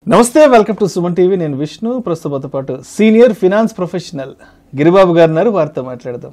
నమస్తే welcome to Suman TV నేను విష్ణు ప్రస్తుతంతో పాటు సీనియర్ ఫినాన్స్ ప్రొఫెషనల్ గిరిబాబు గారు ఉన్నారు వారితో మాట్లాడదాం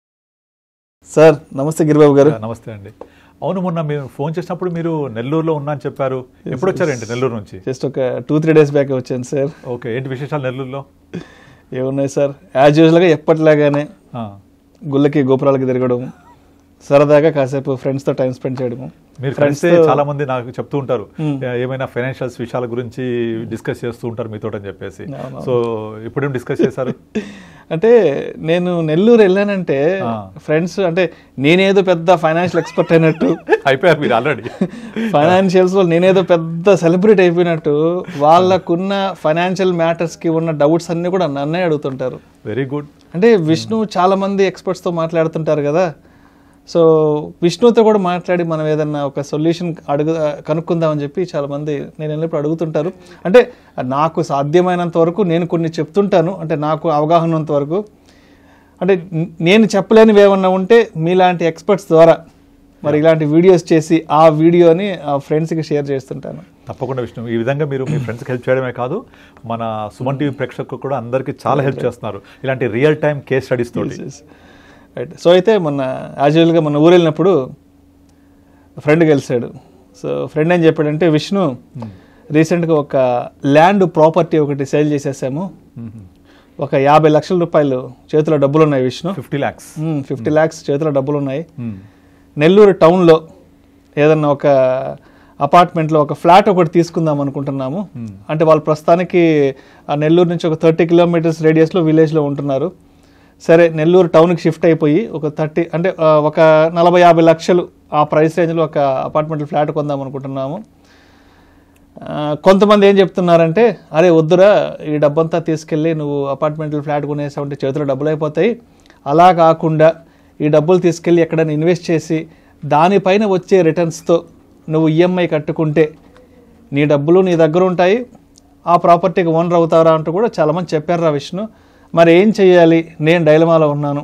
సార్ నమస్తే గిరిబాబు గారు నమస్తే అండి అవును మొన్న మీరు ఫోన్ చేసినప్పుడు మీరు నెల్లూరులో ఉన్నా అని చెప్పారు ఎప్పుడు వచ్చారండి నెల్లూరు నుంచి జస్ట్ ఒక టూ త్రీ డేస్ బ్యాక్ వచ్చాను సార్ ఓకే ఏంటి విశేషాలు నెల్లూరులో ఏమున్నాయి సార్ యాజ్ యూజువల్గా ఎప్పటిలాగానే ఆ, గుళ్ళకి గోపురాలకి తిరగడం సరదాగా కాసేపు ఫ్రెండ్స్తో టైం స్పెండ్ చేయడము మీరు Friends కలిస్తే తో- చాలా మంది నాకు చెప్తూ ఉంటారు Hmm. ఏ- ఏమైనా ఫైనాన్షియల్స్ విషయాల గురించి డిస్కస్ చేస్తూ ఉంటారు మీతో అని చెప్పేసి అవునవును. సో ఇప్పుడేం డిస్కస్ చేశారు అంటే నేను నెల్లూరు వెళ్ళానంటే ఆ. ఫ్రెండ్స్ అంటే నేనేదో పెద్ద ఫైనాన్షియల్ ఎక్స్పర్ట్ అయినట్టు అయిపోయారు మీరు ఆల్రెడీ ఫైనాన్షియల్స్ లో నేనేదో పెద్ద సెలబ్రిటీ అయిపోయినట్టు వాళ్ళకున్న ఫైనాన్షియల్ మ్యాటర్స్ కి ఉన్న డౌట్స్ అన్ని కూడా నన్నే అడుగుతుంటారు వెరీ గుడ్ అంటే విష్ణు చాలా మంది experts తో మాట్లాడుతుంటారు కదా సో విష్ణుతో కూడా మాట్లాడి మనం ఏదన్నా ఒక సొల్యూషన్ అడుగు కనుక్కుందామని చెప్పి చాలా మంది నేను వెళ్ళినప్పుడు అడుగుతుంటారు అంటే నాకు సాధ్యమైనంత వరకు నేను కొన్ని చెప్తుంటాను అంటే నాకు అవగాహన ఉన్నంత వరకు అంటే న- నేను చెప్పలేనివి ఏమన్నా ఉంటే మీలాంటి ఎక్స్పర్ట్స్ ద్వారా మరి ఇలాంటి వీడియోస్ చేసి ఆ వీడియోని ఆ ఫ్రెండ్స్కి షేర్ చేస్తుంటాను తప్పకుండా విష్ణు ఈ విధంగా మీరు మీ ఫ్రెండ్స్కి హెల్ప్ చేయడమే కాదు మన సుమన్ టీవీ ప్రేక్షకులు కూడా అందరికీ చాలా హెల్ప్ చేస్తున్నారు ఇలాంటి రియల్ టైం కేస్ స్టడీస్ తోటి రైట్ సో అయితే మొన్న యాజువల్గా మొన్న ఊరు వెళ్ళినప్పుడు ఫ్రెండ్ కలిసాడు సో ఫ్రెండ్ ఏం చెప్పాడంటే విష్ణు రీసెంట్గా ఒక ల్యాండ్ ప్రాపర్టీ ఒకటి సేల్ చేసేసాము ఒక యాభై లక్షల రూపాయలు చేతిలో డబ్బులు ఉన్నాయి విష్ణు ఫిఫ్టీ ల్యాక్స్ ఫిఫ్టీ ల్యాక్స్ చేతిలో డబ్బులు ఉన్నాయి నెల్లూరు టౌన్లో ఏదన్నా ఒక అపార్ట్మెంట్లో ఒక ఫ్లాట్ ఒకటి తీసుకుందాం అనుకుంటున్నాము అంటే వాళ్ళు ప్రస్తుతానికి ఆ నెల్లూరు నుంచి ఒక థర్టీ కిలోమీటర్స్ రేడియస్లో విలేజ్లో ఉంటున్నారు సరే నెల్లూరు టౌన్కి షిఫ్ట్ అయిపోయి ఒక థర్టీ అంటే ఆ, ఒక నలభై యాభై లక్షలు ఆ ప్రైస్ రేంజ్లో ఒక అపార్ట్మెంట్ ఫ్లాట్ కొందాం అనుకుంటున్నాము ఆ, కొంతమంది ఏం చెప్తున్నారంటే అరే వద్దురా ఈ డబ్బంతా తీసుకెళ్ళి నువ్వు అపార్ట్మెంట్లో ఫ్లాట్ కొనేసావంటే చేతిలో డబ్బులు అయిపోతాయి అలా కాకుండా ఈ డబ్బులు తీసుకెళ్ళి ఎక్కడైనా ఇన్వెస్ట్ చేసి దానిపైన వచ్చే రిటర్న్స్తో నువ్వు ఈఎంఐ కట్టుకుంటే నీ డబ్బులు నీ దగ్గర ఉంటాయి ఆ ప్రాపర్టీకి ఓనర్ అవుతారా అంటూ కూడా చాలామంది చెప్పారు విష్ణు మరి ఏం చేయాలి నేను డైలమాలో ఉన్నాను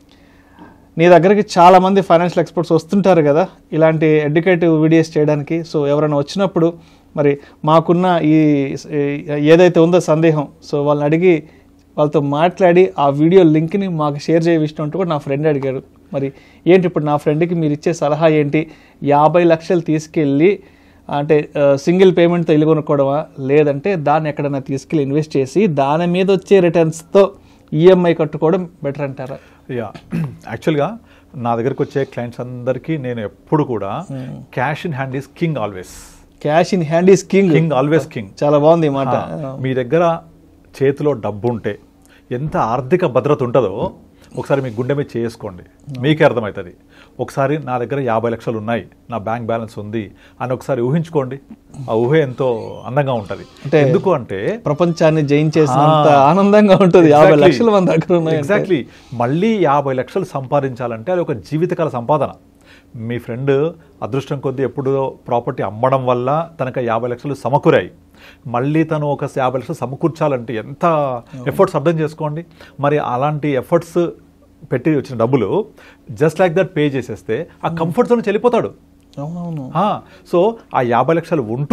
నీ దగ్గరికి చాలా మంది ఫైనాన్షియల్ ఎక్స్పర్ట్స్ వస్తుంటారు కదా ఇలాంటి ఎడ్యుకేటివ్ వీడియోస్ చేయడానికి సో ఎవరైనా వచ్చినప్పుడు మరి మాకున్న ఈ ఈ- ఏదైతే ఉందో సందేహం సో వాళ్ళని అడిగి వాళ్ళతో మాట్లాడి ఆ వీడియో లింక్ని మాకు షేర్ చేయ విషయం అంటూ కూడా నా ఫ్రెండ్ అడిగాడు మరి ఏంటి ఇప్పుడు నా ఫ్రెండ్కి మీరు ఇచ్చే సలహా ఏంటి యాభై లక్షలు తీసుకెళ్ళి అంటే సింగిల్ పేమెంట్తో ఇల్లు కొనుక్కోవడమా లేదంటే దాన్ని ఎక్కడైనా తీసుకెళ్ళి ఇన్వెస్ట్ చేసి దాని మీద వచ్చే రిటర్న్స్తో ఈఎంఐ కట్టుకోవడం బెటర్ అంటారా యా యాక్చువల్గా నా దగ్గరకు వచ్చే క్లయింట్స్ అందరికీ నేను ఎప్పుడు కూడా cash in hand is king always cash in hand is king king always king చాలా బాగుంది ఈ మాట మీ దగ్గర చేతిలో డబ్బు ఉంటే ఎంత ఆర్థిక భద్రత ఉంటుందో ఒకసారి మీ గుండె మీద చేసుకోండి మీకే అర్థమవుతుంది ఒకసారి నా దగ్గర యాభై లక్షలు ఉన్నాయి నా బ్యాంక్ బ్యాలెన్స్ ఉంది అని ఒకసారి ఊహించుకోండి ఆ ఊహ ఎంతో అందంగా ఉంటుంది అంటే ఎందుకు అంటే ప్రపంచాన్ని జయించేసినంత ఆనందంగా ఉంటుంది యాభై లక్షల మంది దగ్గర ఉన్నాయి ఎగ్జాక్ట్లీ మళ్ళీ యాభై లక్షలు సంపాదించాలంటే అది ఒక జీవితకాల సంపాదన మీ ఫ్రెండ్ అదృష్టం కొద్దీ ఎప్పుడో ప్రాపర్టీ అమ్మడం వల్ల తనకు యాభై లక్షలు సమకూరాయి మళ్ళీ తను ఒక యాభై లక్షలు సమకూర్చాలంటే ఎంత ఎఫర్ట్స్ అర్థం చేసుకోండి మరి అలాంటి ఎఫర్ట్స్ పెట్టి వచ్చిన డబ్బులు జస్ట్ లైక్ దట్ పే చేసేస్తే ఆ కంఫర్ట్తో నుంచి వెళ్ళిపోతాడు అవునవును ఆ, సో ఆ యాభై లక్షలు ఉంటూ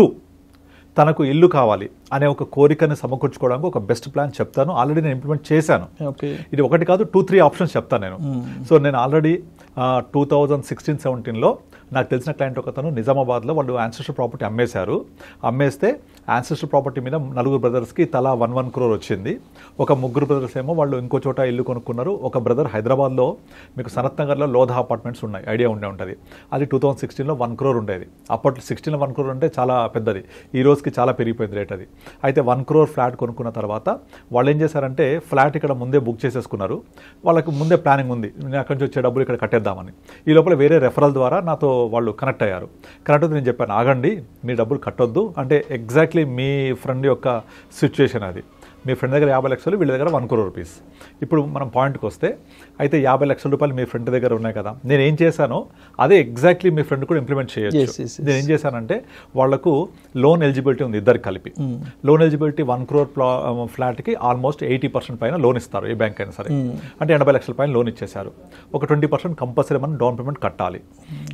తనకు ఇల్లు కావాలి అనే ఒక కోరికని సమకూర్చుకోవడానికి ఒక బెస్ట్ ప్లాన్ చెప్తాను ఆల్రెడీ నేను ఇంప్లిమెంట్ చేశాను ఓకే ఇది ఒకటి కాదు టూ త్రీ ఆప్షన్స్ చెప్తాను నేను సో నేను ఆల్రెడీ టూ థౌజండ్ సిక్స్టీన్ సెవెంటీన్లో నాకు తెలిసిన క్లయింట్ ఒకతను నిజామాబాద్లో వాళ్ళు యాన్సెస్టర్ ప్రాపర్టీ అమ్మేశారు అమ్మేస్తే యాన్సెస్టర్ ప్రాపర్టీ మీద నలుగురు బ్రదర్స్కి తలా వన్ వన్ క్రోర్ వచ్చింది ఒక ముగ్గురు బ్రదర్స్ ఏమో వాళ్ళు ఇంకో చోట ఇల్లు కొనుక్కున్నారు ఒక బ్రదర్ హైదరాబాద్లో మీకు సనత్ నగర్లో లోధా అపార్ట్మెంట్స్ ఉన్నాయి ఐడియా ఉండే ఉంటుంది అది టూ థౌసండ్ సిక్స్టీన్లో వన్ క్రోర్ ఉండేది అప్పట్లో సిక్స్టీన్లో వన్ క్రోర్ అంటే చాలా పెద్దది ఈ రోజుకి చాలా పెరిగిపోయింది రేట్ అది అయితే వన్ క్రోర్ ఫ్లాట్ కొనుక్కున్న తర్వాత వాళ్ళు ఏం చేశారంటే ఫ్లాట్ ఇక్కడ ముందే బుక్ చేసేసుకున్నారు వాళ్ళకి ముందే ప్లానింగ్ ఉంది నేను అక్కడి నుంచి వచ్చే డబ్బులు ఇక్కడ కట్టేద్దామని ఈ లోపల వేరే రెఫరల్ ద్వారా నాతో వాళ్ళు కనెక్ట్ అయ్యారు కనెక్ట్ అయితే నేను చెప్పాను ఆగండి మీ డబ్బులు కట్టొద్దు అంటే ఎగ్జాక్ట్లీ మీ ఫ్రెండ్ యొక్క సిచ్యువేషన్ అది మీ ఫ్రెండ్ దగ్గర యాభై లక్షలు వీళ్ళ దగ్గర వన్ క్రోర్ రూపీస్ ఇప్పుడు మనం పాయింట్కి వస్తే అయితే యాభై లక్షల రూపాయలు మీ ఫ్రెండ్ దగ్గర ఉన్నాయి కదా నేను ఏం చేశానో అదే ఎగ్జాక్ట్లీ మీ ఫ్రెండ్ కూడా ఇంప్లిమెంట్ Yes, yes, చేయొచ్చు yes. నేను ఏం చేశానంటే వాళ్లకు లోన్ ఎలిజిబిలిటీ ఉంది ఇద్దరికి కలిపి లోన్ ఎలిజిబిలిటీ వన్ క్రోర్ ఫ్లాట్కి ఆల్మోస్ట్ ఎయిటీ పర్సెంట్ పైన లోన్ ఇస్తారు ఏ బ్యాంక్ అయినా సరే అంటే ఎనభై లక్షల పైన లోన్ ఇచ్చేశారు ఒక ట్వంటీ పర్సెంట్ కంపల్సరీ మనం డౌన్ పేమెంట్ కట్టాలి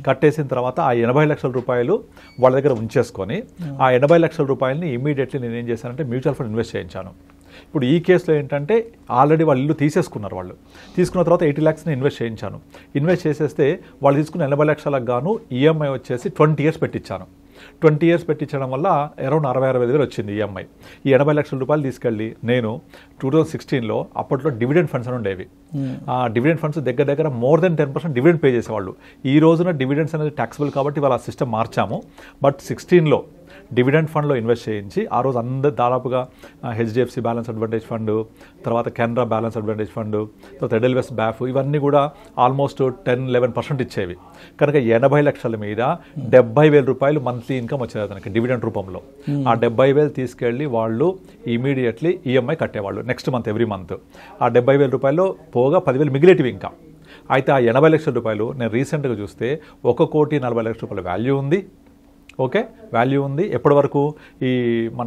కట్టేసిన తర్వాత ఆ ఎనభై లక్షల రూపాయలు వాళ్ళ దగ్గర ఉంచేసుకొని ఆ ఎనభై లక్షల రూపాయలని ఇమీడియట్లీ నేను ఏం చేశానంటే మ్యూచువల్ ఫండ్ ఇన్వెస్ట్ చేయించాను ఇప్పుడు ఈ కేసులో ఏంటంటే ఆల్రెడీ వాళ్ళు ఇల్లు తీసేసుకున్నారు వాళ్ళు తీసుకున్న తర్వాత ఎయిటీ ల్యాక్స్ని ఇన్వెస్ట్ చేయించాను ఇన్వెస్ట్ చేసేస్తే వాళ్ళు తీసుకున్న ఎనభై లక్షలకు గాను ఈఎంఐ వచ్చేసి ట్వంటీ ఇయర్స్ పెట్టించాను ట్వంటీ ఇయర్స్ పెట్టించడం వల్ల అరౌండ్ అరవై అరవై వేలు వచ్చింది ఈఎంఐ ఈ ఎనభై లక్షల రూపాయలు తీసుకెళ్ళి నేను టూ థౌజండ్ సిక్స్టీన్లో అప్పట్లో డివిడెండ్ ఫండ్స్ అని ఉండేవి ఆ డివిడెండ్ ఫండ్స్ దగ్గర దగ్గర more than ten percent dividend pay చేసేవాళ్ళు ఈ రోజున డివిడెండ్స్ అనేది ట్యాక్సిబుల్ కాబట్టి వాళ్ళ సిస్టమ్ మార్చాము బట్ సిక్స్టీన్లో డివిడెండ్ ఫండ్లో ఇన్వెస్ట్ చేయించి ఆ రోజు అందరు దాదాపుగా హెచ్డిఎఫ్సి బ్యాలెన్స్ అడ్వాంటేజ్ ఫండ్ తర్వాత కెనరా బ్యాలెన్స్ అడ్వాంటేజ్ ఫండ్ తర్వాత ఎడెల్వెస్ బ్యాఫ్ ఇవన్నీ కూడా ఆల్మోస్ట్ టెన్ లెవెన్ పర్సెంట్ ఇచ్చేవి కనుక ఎనభై లక్షల మీద డెబ్బై వేల రూపాయలు మంత్లీ ఇన్కమ్ వచ్చేది అతనికి డివిడెండ్ రూపంలో ఆ డెబ్బై వేలు తీసుకెళ్ళి వాళ్ళు ఇమీడియట్లీ ఈఎంఐ కట్టేవాళ్ళు నెక్స్ట్ మంత్ ఎవ్రీ మంత్ ఆ డెబ్బై వేల రూపాయలు పోగా పదివేలు మిగిలేటివి ఇంకా అయితే ఆ ఎనభై లక్షల రూపాయలు నేను రీసెంట్గా చూస్తే ఒక కోటి నలభై లక్షల రూపాయల వాల్యూ ఉంది ఓకే వాల్యూ ఉంది ఎప్పటి వరకు ఈ మన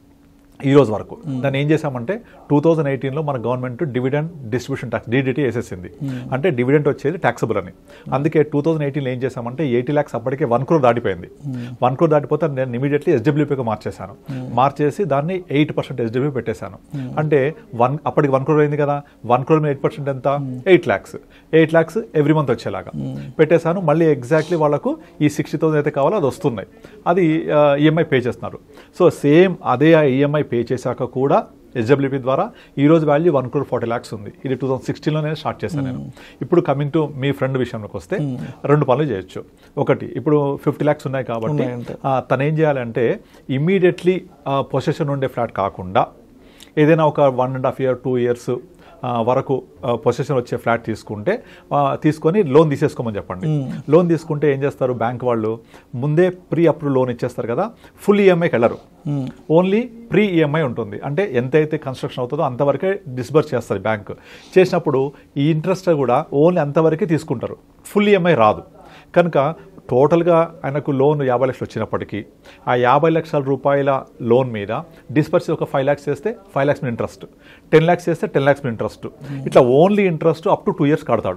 ఈ రోజు వరకు దాన్ని ఏం చేశామంటే టూ థౌజండ్ ఎయిటీన్లో మన government dividend distribution tax DDT వేసేసింది అంటే డివిడెంట్ వచ్చేది ట్యాక్సబుల్ అని అందుకే టూ థౌజండ్ ఎయిటీన్లో ఏం చేశామంటే ఎయిటీ ల్యాక్స్ అప్పటికే వన్ క్రోర్ దాటిపోయింది వన్ క్రోర్ దాటిపోతే నేను ఇమీడియట్లీ ఎస్డబ్ల్యూపీగా మార్చేశాను మార్చేసి దాన్ని ఎయిట్ పర్సెంట్ ఎస్డబ్ల్యూ పెట్టేశాను అంటే వన్ అప్పటికి వన్ క్రోర్ అయింది కదా వన్ క్రోర్ మీద ఎయిట్ పర్సెంట్ ఎంత eight lakhs eight lakhs every month వచ్చేలాగా పెట్టేశాను మళ్ళీ ఎగ్జాక్ట్లీ వాళ్ళకు ఈ సిక్స్టీ థౌసండ్ అయితే కావాలో అది వస్తున్నాయి అది ఈఎంఐ పే చేస్తున్నారు సో సేమ్ అదే ఆ ఈఎంఐ పే చేశాక కూడా ఎస్డబ్ల్యూపీ ద్వారా ఈ రోజు value one crore forty lakhs ఉంది ఇది టూ థౌసండ్ సిక్స్టీన్లో నేను స్టార్ట్ చేశాను నేను ఇప్పుడు కమింగ్ టు మీ ఫ్రెండ్ విషయంలోకి వస్తే రెండు పనులు చేయొచ్చు ఒకటి ఇప్పుడు ఫిఫ్టీ ల్యాక్స్ ఉన్నాయి కాబట్టి ఉన్నాయంటే. ఆ, తను ఏం చేయాలంటే ఇమ్మీడియట్లీ పొసెషన్ ఉండే ఫ్లాట్ కాకుండా ఏదైనా ఒక one and half year two years వరకు పొసెషన్ వచ్చే ఫ్లాట్ తీసుకుంటే ఆ, తీసుకొని లోన్ తీసేసుకోమని చెప్పండి లోన్ తీసుకుంటే ఏం చేస్తారు బ్యాంక్ వాళ్ళు ముందే ప్రీ అప్రూవ్ లోన్ ఇచ్చేస్తారు కదా ఫుల్ ఈఎంఐకి వెళ్ళరు ఓన్లీ ప్రీ ఈఎంఐ ఉంటుంది అంటే ఎంతైతే కన్స్ట్రక్షన్ అవుతుందో అంతవరకే డిస్బర్స్ చేస్తుంది బ్యాంక్ చేసినప్పుడు ఈ ఇంట్రెస్ట్ కూడా ఓన్లీ అంతవరకే తీసుకుంటారు ఫుల్ ఈఎంఐ రాదు కనుక టోటల్గా ఆయనకు లోన్ యాభై లక్షలు వచ్చినప్పటికీ ఆ యాభై లక్షల రూపాయల లోన్ మీద డిస్పర్స్ ఒక ఫైవ్ ల్యాక్స్ చేస్తే ఫైవ్ ల్యాక్స్ మీద ఇంట్రెస్ట్ టెన్ ల్యాక్స్ చేస్తే టెన్ ల్యాక్స్ మీద ఇంట్రెస్ట్ ఇట్లా only interest up to two years కడతాడు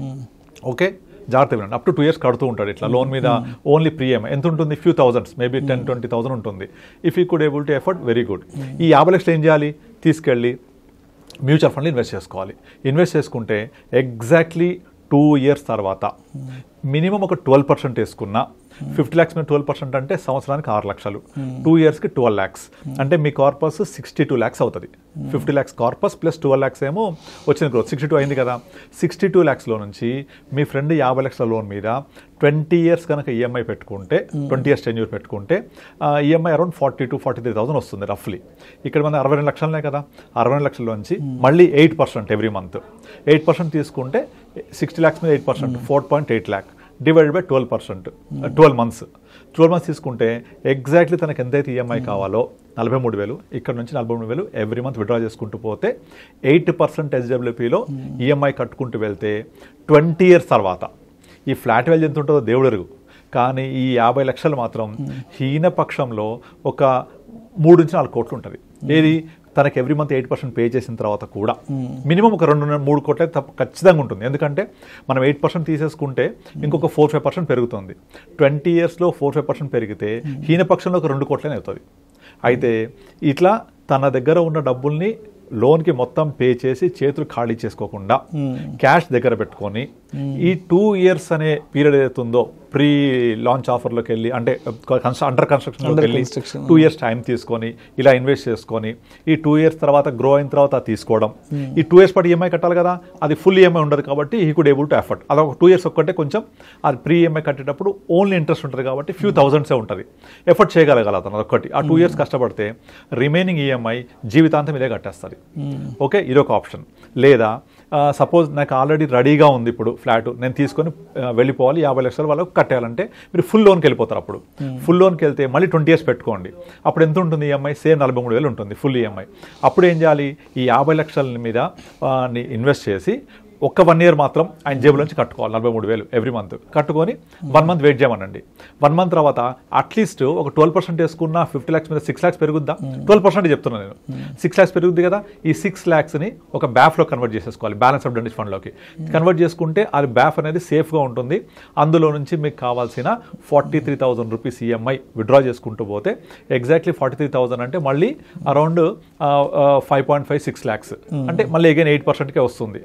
ఓకే జాగ్రత్త వినండి అప్ టు టూ ఇయర్స్ కడుతూ ఉంటాడు ఇట్లా లోన్ మీద ఓన్లీ ప్రీఎం ఎంత ఉంటుంది few thousands maybe ten twenty thousand ఉంటుంది if you could able to afford very good ఈ యాభై లక్షలు ఏం చేయాలి తీసుకెళ్ళి మ్యూచువల్ ఫండ్లో ఇన్వెస్ట్ చేసుకోవాలి ఇన్వెస్ట్ చేసుకుంటే ఎగ్జాక్ట్లీ టూ ఇయర్స్ తర్వాత మినిమం ఒక ట్వెల్వ్ పర్సెంట్ వేసుకున్నా ఫిఫ్టీ ల్యాక్స్ మీద ట్వెల్వ్ పర్సెంట్ అంటే సంవత్సరానికి ఆరు లక్షలు టూ ఇయర్స్కి ట్వెల్వ్ ల్యాక్స్ అంటే మీ కార్పస్ సిక్స్టీ టూ ల్యాక్స్ అవుతుంది fifty lakhs corpus plus twelve lakhs ఏమో వచ్చిన గ్రోత్ సిక్స్టీ టూ అయింది కదా సిక్స్టీ టూ ల్యాక్స్లో నుంచి మీ ఫ్రెండ్ యాభై లక్షల లోన్ మీద ట్వంటీ ఇయర్స్ కనుక ఈఎంఐ పెట్టుకుంటే ట్వంటీ ఇయర్స్ టెన్యూర్ పెట్టుకుంటే EMI around forty to forty three thousand వస్తుంది రఫ్లీ ఇక్కడ మన అరవై రెండు లక్షలనే కదా అరవై రెండు లక్షల్లోంచి మళ్ళీ eight percent every month eight percent తీసుకుంటే సిక్స్టీ ల్యాక్స్ మీద eight percent four point eight lakh divided by twelve percent twelve months twelve months తీసుకుంటే ఎగ్జాక్ట్లీ తనకి ఎంతైతే ఈఎంఐ కావాలో నలభై మూడు వేలు ఇక్కడ నుంచి నలభై మూడు వేలు ఎవ్రీ మంత్ విడ్రా చేసుకుంటూ పోతే ఎయిట్ పర్సెంట్ ఎస్డబ్ల్యూపీలో ఈఎంఐ కట్టుకుంటూ వెళ్తే ట్వంటీ ఇయర్స్ తర్వాత ఈ ఫ్లాట్ వాల్యూ ఎంత ఉంటుందో దేవుడు ఎరుగు కానీ ఈ యాభై లక్షలు మాత్రం హీనపక్షంలో ఒక మూడు నుంచి నాలుగు కోట్లు ఉంటుంది ఏది తనకి every month eight percent pay చేసిన తర్వాత కూడా మినిమం ఒక రెండు మూడు కోట్ల తప్ప ఖచ్చితంగా ఉంటుంది ఎందుకంటే మనం ఎయిట్ పర్సెంట్ తీసేసుకుంటే ఇంకొక ఫోర్ ఫైవ్ పర్సెంట్ పెరుగుతుంది ట్వంటీ ఇయర్స్లో ఫోర్ ఫైవ్ పర్సెంట్ పెరిగితే హీనపక్షంలో ఒక రెండు కోట్లనే అవుతుంది అయితే ఇట్లా తన దగ్గర ఉన్న డబ్బుల్ని లోన్కి మొత్తం పే చేసి చేతులు ఖాళీ చేసుకోకుండా క్యాష్ దగ్గర పెట్టుకొని ఈ టూ ఇయర్స్ అనే పీరియడ్ ఏదైతే ఉందో ప్రీ లాంచ్ ఆఫర్లోకి వెళ్ళి అంటే అండర్ కన్స్ట్రక్షన్లోకి Under వెళ్ళి construction. టూ ఇయర్స్ టైం తీసుకొని ఇలా ఇన్వెస్ట్ చేసుకొని ఈ టూ ఇయర్స్ తర్వాత గ్రో అయిన తర్వాత అది తీసుకోవడం ఈ టూ ఇయర్స్ పాటు ఈఎంఐ కట్టాలి కదా అది ఫుల్ ఈఎంఐ ఉండదు కాబట్టి ఈ కుడ్ ఏబుల్ టు ఎఫర్ట్ అది ఒక టూ ఇయర్స్ ఒక్కటే కొంచెం అది ప్రీ ఈఎంఐ కట్టేటప్పుడు ఓన్లీ ఇంట్రెస్ట్ ఉంటుంది కాబట్టి ఫ్యూ థౌసండ్సే ఉంటుంది ఎఫర్ట్ చేయగలగాలి అతను అదొక్కటి ఆ టూ ఇయర్స్ కష్టపడితే రిమైనింగ్ ఈఎంఐ జీవితాంతం ఇదే కట్టేస్తుంది ఓకే ఇది ఒక ఆప్షన్ లేదా సపోజ్ నాకు ఆల్రెడీ రెడీగా ఉంది ఇప్పుడు ఫ్లాట్ నేను తీసుకొని ఆ, వెళ్ళిపోవాలి యాభై లక్షలు వాళ్ళకు కట్టేయాలంటే మీరు ఫుల్ లోన్కి వెళ్ళిపోతారు అప్పుడు ఫుల్ లోన్కి వెళ్తే మళ్ళీ ట్వంటీ ఇయర్స్ పెట్టుకోండి అప్పుడు ఎంత ఉంటుంది ఈఎంఐ సేమ్ నలభై మూడు వేలు ఉంటుంది ఫుల్ ఈఎంఐ అప్పుడు ఏం చేయాలి ఈ యాభై లక్షల మీద ఇన్వెస్ట్ చేసి ఒక్క వన్ ఇయర్ మాత్రం ఆయన జేబులో నుంచి కట్టుకోవాలి నలభై మూడు వేలు ఎవ్రీ మంత్ కట్టుకొని వన్ మంత్ వెయిట్ చేయమనండి వన్ మంత్ తర్వాత అట్లీస్ట్ ఒక ట్వెల్వ్ పర్సెంట్ వేసుకున్న ఫిఫ్టీ ల్యాక్స్ మీద సిక్స్ ల్యాక్స్ పెరుగుద్దా ట్వెల్వ్ పర్సెంట్ చెప్తున్నాను నేను సిక్స్ ల్యాక్స్ పెరుగుద్ది కదా ఈ సిక్స్ ల్యాక్స్ని ఒక బ్యాఫ్లో కన్వర్ట్ చేసేసుకోవాలి బ్యాలెన్స్ ఆఫ్ డెంటిస్ ఫండ్లోకి కన్వర్ట్ చేసుకుంటే అది బ్యాఫ్ అనేది సేఫ్గా ఉంటుంది అందులో నుంచి మీకు కావాల్సిన forty three thousand rupees EMI withdraw చేసుకుంటూ పోతే ఎగ్జాక్ట్లీ ఫార్టీ త్రీ థౌసండ్ అంటే మళ్ళీ around five point five six lakhs అంటే మళ్ళీ అగైన్ ఎయిట్ పర్సెంట్కే వస్తుంది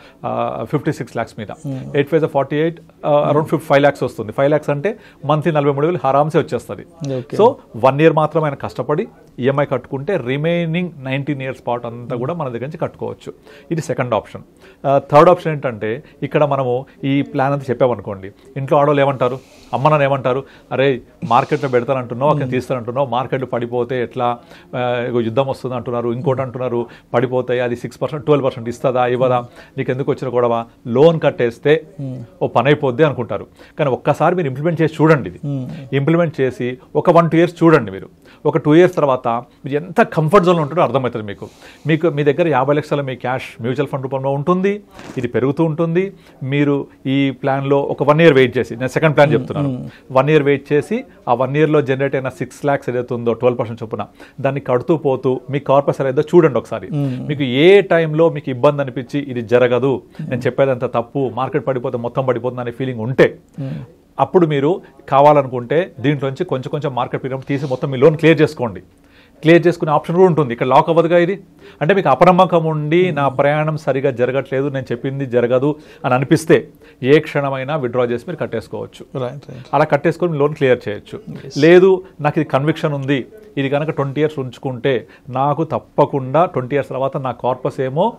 ఫిఫ్టీ సిక్స్ ల్యాక్స్ మీద eight five forty eight around fifty five lakhs వస్తుంది ఫైవ్ ల్యాక్స్ అంటే మంత్లీ నలభై మూడు వేలు హరామ్సే వచ్చేస్తుంది Okay. సో వన్ ఇయర్ మాత్రం ఆయన కష్టపడి ఈఎంఐ కట్టుకుంటే రిమైనింగ్ నైన్టీన్ ఇయర్స్ పాటు అంతా కూడా మన దగ్గర నుంచి కట్టుకోవచ్చు ఇది సెకండ్ ఆప్షన్ థర్డ్ ఆప్షన్ ఏంటంటే ఇక్కడ మనము ఈ ప్లాన్ అంతా చెప్పామనుకోండి ఇంట్లో ఆడవాళ్ళు ఏమంటారు అమ్మ నాన్న ఏమంటారు అరే మార్కెట్లో పెడతానంటున్నావు అక్కడ తీస్తానంటున్నావు మార్కెట్ పడిపోతే ఎట్లా ఆ, ఇగో యుద్ధం వస్తుంది అంటున్నారు ఇంకోటి అంటున్నారు పడిపోతాయి అది సిక్స్ పర్సెంట్ ట్వెల్వ్ పర్సెంట్ ఇస్తుందా ఇవ్వదా నీకు ఎందుకు వచ్చిన గొడవ లోన్ కట్టేస్తే ఓ పని అయిపోద్ది అనుకుంటారు కానీ ఒక్కసారి మీరు ఇంప్లిమెంట్ చేసి చూడండి ఇది ఇంప్లిమెంట్ చేసి ఒక వన్ టూ ఇయర్స్ చూడండి మీరు ఒక టూ ఇయర్స్ తర్వాత మీరు ఎంత కంఫర్ట్ జోన్లో ఉంటారో అర్థమవుతుంది మీకు మీకు మీ దగ్గర యాభై లక్షల మీ క్యాష్ మ్యూచువల్ ఫండ్ రూపంలో ఉంటుంది ఇది పెరుగుతూ ఉంటుంది మీరు ఈ ప్లాన్లో ఒక వన్ ఇయర్ వెయిట్ చేసి నేను సెకండ్ ప్లాన్ చెప్తున్నాను వన్ ఇయర్ వెయిట్ చేసి ఆ వన్ ఇయర్లో జనరేట్ అయిన సిక్స్ ల్యాక్స్ ఏదైతే ఉందో ట్వెల్వ్ పర్సెంట్ చొప్పున దాన్ని కడుతూ పోతూ మీ కార్పస్ ఏదో చూడండి ఒకసారి మీకు ఏ టైంలో మీకు ఇబ్బంది అనిపించి ఇది జరగదు నేను చెప్పేదంత తప్పు మార్కెట్ పడిపోతే మొత్తం పడిపోతుంది అనే ఫీలింగ్ ఉంటే అప్పుడు మీరు కావాలనుకుంటే దీంట్లోంచి కొంచెం కొంచెం మార్కెట్ పీరియడ్ తీసి మొత్తం మీ లోన్ క్లియర్ చేసుకోండి క్లియర్ చేసుకునే ఆప్షన్ కూడా ఉంటుంది ఇక్కడ లాక్ అవ్వదుగా ఇది అంటే మీకు అపనమ్మకం ఉండి నా ప్రయాణం సరిగా జరగట్లేదు నేను చెప్పింది జరగదు అని అనిపిస్తే ఏ క్షణమైనా విత్డ్రా చేసి మీరు కట్టేసుకోవచ్చు రైట్ రైట్ అలా కట్టేసుకొని లోన్ క్లియర్ చేయొచ్చు లేదు నాకు ఇది కన్విక్షన్ ఉంది ఇది కనుక ట్వంటీ ఇయర్స్ ఉంచుకుంటే నాకు తప్పకుండా ట్వంటీ ఇయర్స్ తర్వాత నా కార్పస్ ఏమో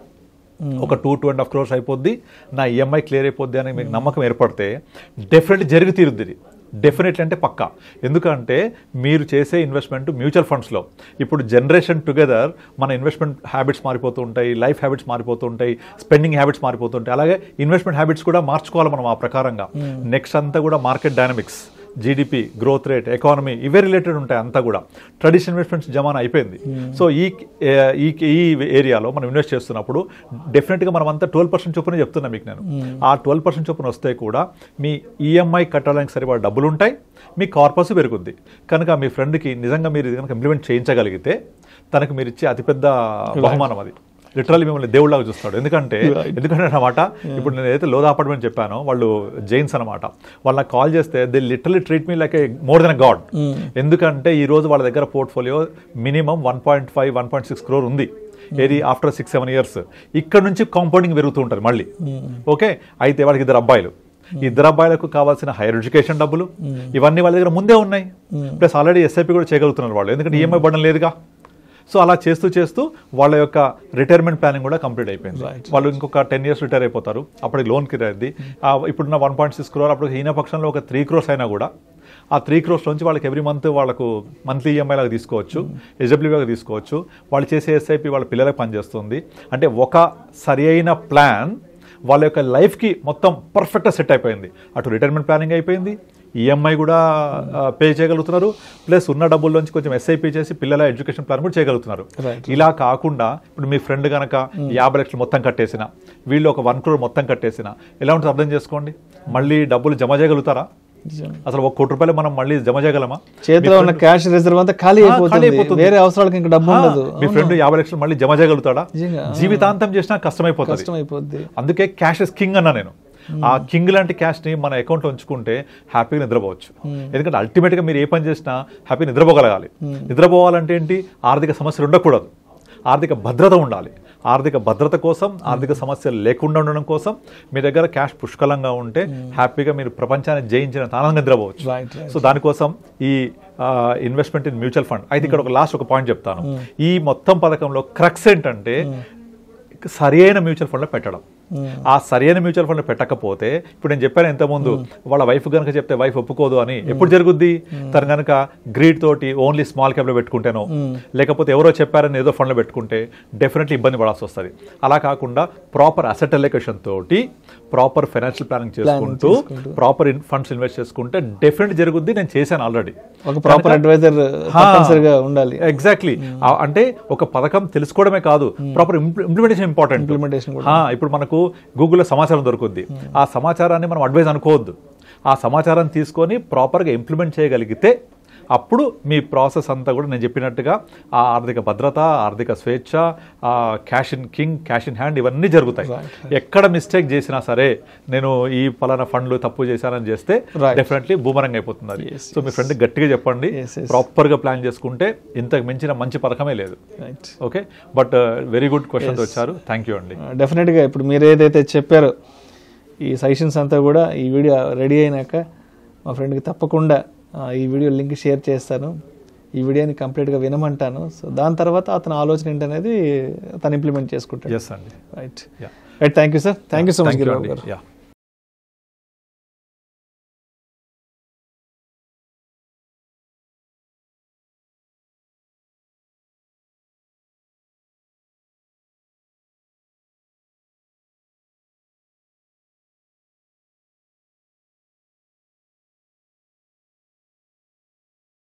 ఒక two two and half crores అయిపోద్ది నా ఈఎంఐ క్లియర్ అయిపోద్ది అని మీకు నమ్మకం ఏర్పడితే డెఫినెట్లీ జరిగి తీరుద్ది ఇది డెఫినెట్లీ అంటే పక్కా ఎందుకంటే మీరు చేసే ఇన్వెస్ట్మెంట్ మ్యూచువల్ ఫండ్స్లో ఇప్పుడు జనరేషన్ టుగెదర్ మన ఇన్వెస్ట్మెంట్ హ్యాబిట్స్ మారిపోతూ ఉంటాయి లైఫ్ హ్యాబిట్స్ మారిపోతూ ఉంటాయి స్పెండింగ్ హ్యాబిట్స్ మారిపోతుంటాయి అలాగే ఇన్వెస్ట్మెంట్ హ్యాబిట్స్ కూడా మార్చుకోవాలి మనం ఆ ప్రకారంగా నెక్స్ట్ అంతా కూడా market dynamics GDP growth rate economy ఇవే రిలేటెడ్ ఉంటాయి అంతా కూడా ట్రెడిషనల్ ఇన్వెస్ట్మెంట్స్ జమానా అయిపోయింది సో ఈ ఏ, ఈ ఈ ఏరియాలో మనం ఇన్వెస్ట్ చేస్తున్నప్పుడు డెఫినెట్గా మనం అంతా ట్వెల్వ్ పర్సెంట్ చొప్పున చెప్తున్నా మీకు నేను ఆ ట్వెల్వ్ పర్సెంట్ చొప్పున వస్తే కూడా మీ ఈఎంఐ కట్టడానికి సరిపడా డబ్బులు ఉంటాయి మీ కార్పస్ పెరుగుద్ది కనుక మీ ఫ్రెండ్కి నిజంగా మీరు ఇది కనుక ఇంప్లిమెంట్ చేయించగలిగితే తనకు మీరు ఇచ్చే అతిపెద్ద బహుమానం అది లిటరల్లీ మిమ్మల్ని దేవుళ్ళగా చూస్తాడు ఎందుకంటే ఎందుకంటే అన్నమాట ఇప్పుడు నేను ఏదైతే లోదా అపార్ట్మెంట్ చెప్పానో వాళ్ళు జైన్స్ అనమాట వాళ్ళు నాకు కాల్ చేస్తే they literally treat me like a more than God ఎందుకంటే ఈ రోజు వాళ్ళ దగ్గర portfolio minimum one point five one point six crore ఉంది ఏది ఆఫ్టర్ సిక్స్ సెవెన్ ఇయర్స్ ఇక్కడ నుంచి కాంపౌండింగ్ పెరుగుతూ ఉంటుంది మళ్ళీ ఓకే అయితే వాళ్ళకి ఇద్దరు అబ్బాయిలు ఈ ఇద్దరు అబ్బాయిలకు కావాల్సిన హైయర్ ఎడ్యుకేషన్ డబ్బులు ఇవన్నీ వాళ్ళ దగ్గర ముందే ఉన్నాయి ప్లస్ ఆల్రెడీ ఎస్ఐపి కూడా చేయగలుగుతున్నారు వాళ్ళు ఎందుకంటే ఈఎంఐ బడం లేదుగా సో అలా చేస్తూ చేస్తూ వాళ్ళ యొక్క రిటైర్మెంట్ ప్లానింగ్ కూడా కంప్లీట్ అయిపోయింది వాళ్ళు ఇంకొక టెన్ ఇయర్స్ రిటైర్ అయిపోతారు అప్పటికి లోన్ కిరాయిద్ది ఆ ఇప్పుడున్న వన్ పాయింట్ సిక్స్ క్రోర్ అప్పుడు హీన పక్షంలో ఒక త్రీ క్రోర్స్ అయినా కూడా ఆ త్రీ క్రోర్స్ నుంచి వాళ్ళకి ఎవ్రీ మంత్ వాళ్ళకు మంత్లీ ఈఎంఐ లాగా తీసుకోవచ్చు ఎస్డబ్ల్యూగా తీసుకోవచ్చు వాళ్ళు చేసే ఎస్ఐపి వాళ్ళ పిల్లలకు పనిచేస్తుంది అంటే ఒక సరి అయిన ప్లాన్ వాళ్ళ యొక్క లైఫ్కి మొత్తం పర్ఫెక్ట్గా సెట్ అయిపోయింది అటు రిటైర్మెంట్ ప్లానింగ్ అయిపోయింది ఈఎంఐ కూడా పే చేయగలుగుతున్నారు ప్లస్ ఉన్న డబ్బుల్లోంచి కొంచెం ఎస్ఐపి చేసి పిల్లల ఎడ్యుకేషన్ ప్లాన్ కూడా చేయగలుగుతున్నారు Right. ఇలా కాకుండా ఇప్పుడు మీ ఫ్రెండ్ కనుక యాభై లక్షలు మొత్తం కట్టేసిన వీళ్ళు ఒక వన్ క్రోర్ మొత్తం కట్టేసిన ఎలా ఉంటుంది అర్థం చేసుకోండి మళ్ళీ డబ్బులు జమ చేయగలుగుతారా అసలు ఒక కోటి రూపాయలు మనం మళ్ళీ జమ చేయగలమా చేతిలో ఉన్న క్యాష్ రిజర్వ్ అంతా ఖాళీ ఆ, ఖాళీ అయిపోతుంది అయిపోతుంది. వేరే అవసరాలకు ఇంకా డబ్బు ఆ, ఉండదు మీ ఫ్రెండ్ యాభై లక్షలు మళ్ళీ జమ చేయగలుగుతాడా నిజంగా. జీవితాంతం చేసినా కష్టమైపోతుంది కష్టం అయిపోద్ది అందుకే క్యాష్ ఇస్ కింగ్ అన్నా నేను ఆ కింగ్ లాంటి క్యాష్ ని మన అకౌంట్ లో ఉంచుకుంటే హ్యాపీగా నిద్రపోవచ్చు ఎందుకంటే అల్టిమేట్ గా మీరు ఏ పని చేసినా హ్యాపీ నిద్రపోగలగాలి నిద్రపోవాలంటే ఏంటి ఆర్థిక సమస్యలు ఉండకూడదు ఆర్థిక భద్రత ఉండాలి ఆర్థిక భద్రత కోసం ఆర్థిక సమస్యలు లేకుండా ఉండడం కోసం మీ దగ్గర క్యాష్ పుష్కలంగా ఉంటే హ్యాపీగా మీరు ప్రపంచాన్ని జయించిన ఆనందంగా నిద్రపోవచ్చు రైట్ రైట్ సో దానికోసం ఈ ఇన్వెస్ట్మెంట్ ఇన్ మ్యూచువల్ ఫండ్ అయితే ఇక్కడ ఒక లాస్ట్ ఒక పాయింట్ చెప్తాను ఈ మొత్తం పథకంలో క్రక్స్ ఏంటంటే సరి అయిన మ్యూచువల్ ఫండ్లో పెట్టడం ఆ సరైన మ్యూచువల్ ఫండ్ పెట్టకపోతే ఇప్పుడు నేను చెప్పాను ఇంతకుముందు వాళ్ళ వైఫ్ కనుక చెప్తే వైఫ్ ఒప్పుకోదు అని ఎప్పుడు జరుగుద్ది తను కనుక గ్రీడ్ తోటి ఓన్లీ స్మాల్ క్యాప్ లో పెట్టుకుంటేనో లేకపోతే ఎవరో చెప్పారని ఏదో ఫండ్ లో పెట్టుకుంటే డెఫినెట్లీ ఇబ్బంది పడాల్సి వస్తుంది అలా కాకుండా ప్రాపర్ అసెట్ అలొకేషన్ తోటి ప్రాపర్ ఫైనాన్షియల్ ప్లానింగ్ చేసుకుంటూ ప్రాపర్ ఫండ్స్ ఇన్వెస్ట్ చేసుకుంటే డెఫినెట్ జరుగుద్ది నేను చేశాను ఆల్రెడీ ఒక ప్రాపర్ అడ్వైజర్ తప్పనిసరిగా ఉండాలి ఎగ్జాక్ట్లీ అంటే ఒక పథకం తెలుసుకోవడమే కాదు ప్రాపర్ ఇంప్లిమెంటేషన్ ఇంపార్టెంట్ ఇంప్లిమెంటేషన్ కూడా ఇప్పుడు మనకు మనకు గూగుల్లో సమాచారం దొరుకుద్ది ఆ సమాచారాన్ని మనం అడ్వైజ్ అనుకోవద్దు ఆ సమాచారాన్ని తీసుకొని ప్రాపర్గా ఇంప్లిమెంట్ చేయగలిగితే అప్పుడు మీ ప్రాసెస్ అంతా కూడా నేను చెప్పినట్టుగా ఆ ఆర్థిక భద్రత ఆర్థిక స్వేచ్ఛ ఆ cash in king cash in hand ఇవన్నీ జరుగుతాయి ఎక్కడ మిస్టేక్ చేసినా సరే నేను ఈ పలానా ఫండ్లు తప్పు చేశానని చేస్తే Right. డెఫినెట్లీ బూమరంగ్ అయిపోతుంది అది Yes, సో మీ ఫ్రెండ్ గట్టిగా చెప్పండి Yes, yes. ప్రాపర్ గా ప్లాన్ చేసుకుంటే ఇంతకు మించిన మంచి పథకమే లేదు right okay but very good question వచ్చారు థ్యాంక్ యూ అండి డెఫినెట్గా ఇప్పుడు మీరు ఏదైతే చెప్పారో ఈ సజెషన్స్ అంతా కూడా ఈ వీడియో రెడీ అయినాక మా ఫ్రెండ్కి తప్పకుండా ఆ, ఈ వీడియో లింక్ షేర్ చేస్తాను ఈ వీడియోని కంప్లీట్గా వినమంటాను సో దాని తర్వాత అతని ఆలోచన ఏంటనేది తను ఇంప్లిమెంట్ చేసుకుంటాడు ఎస్ అండి right Yeah. Right thank you sir thank you so much Thank you Giribabu అండి గారు Yeah.